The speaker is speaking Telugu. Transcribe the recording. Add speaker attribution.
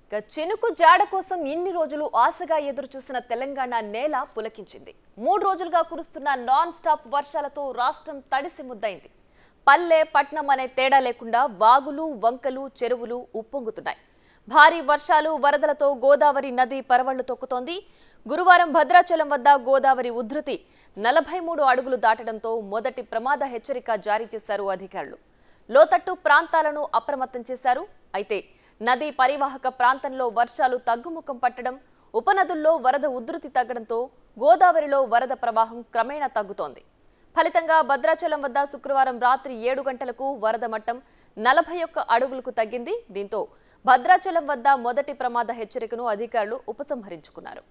Speaker 1: ఇక చెనుకు జాడ కోసం ఇన్ని రోజులు ఆశగా ఎదురుచూసిన తెలంగాణ నేల పులకించింది మూడు రోజులుగా కురుస్తున్న నాన్ స్టాప్ వర్షాలతో రాష్ట్రం తడిసి ముద్దైంది పల్లె పట్నం అనే తేడా లేకుండా వాగులు వంకలు చెరువులు ఉప్పొంగుతున్నాయి భారీ వర్షాలు వరదలతో గోదావరి నది పరవళ్లు తొక్కుతోంది గురువారం భద్రాచలం వద్ద గోదావరి ఉధృతి నలభై మూడు అడుగులు దాటడంతో మొదటి ప్రమాద హెచ్చరిక జారీ చేశారు అధికారులు లోతట్టు ప్రాంతాలను అప్రమత్తం చేశారు అయితే నదీ పరివాహక ప్రాంతంలో వర్షాలు తగ్గుముఖం పట్టడం ఉపనదుల్లో వరద ఉధృతి తగ్గడంతో గోదావరిలో వరద ప్రవాహం క్రమేణా తగ్గుతోంది ఫలితంగా భద్రాచలం వద్ద శుక్రవారం రాత్రి ఏడు గంటలకు వరద మట్టం నలభై ఒక్క అడుగులకు తగ్గింది దీంతో భద్రాచలం వద్ద మొదటి ప్రమాద హెచ్చరికను అధికారులు ఉపసంహరించుకున్నారు